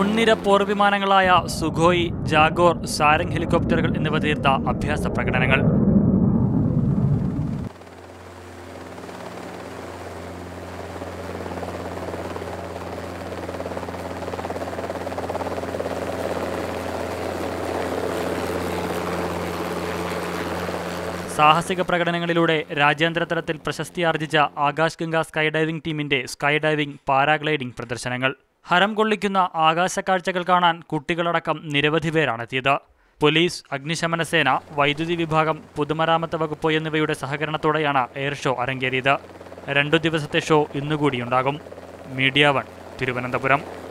മുൻനിര പോർവിമാനങ്ങളായ Sukhoi Jaguar Sarang ഹെലികോപ്റ്ററുകൾ എന്നിവ തീർത്ത അഭ്യാസ പ്രകടനങ്ങൾ സാഹസിക പ്രകടനങ്ങളിലൂടെ രാജ്യാന്തര തലത്തിൽ പ്രശസ്തിയാർജിച്ച ആകാശ് ഗംഗ സ്കൈ ഡൈവിംഗ് ടീമിന്റെ സ്കൈ ഡൈവിംഗ് പാരാഗ്ലൈഡിംഗ് പ്രദർശനങ്ങൾ ഹരം കൊള്ളിക്കുന്ന ആകാശ കാഴ്ചകൾ കാണാൻ കുട്ടികളടക്കം നിരവധി പേരാണെത്തിയത് പോലീസ് അഗ്നിശമന സേന വൈദ്യുതി വിഭാഗം പൊതുമരാമത്ത് വകുപ്പ് എന്നിവയുടെ സഹകരണത്തോടെയാണ് എയർ ഷോ അരങ്ങേറിയത് രണ്ടു ദിവസത്തെ ഷോ ഇന്നുകൂടിയുണ്ടാകും മീഡിയ വൺ തിരുവനന്തപുരം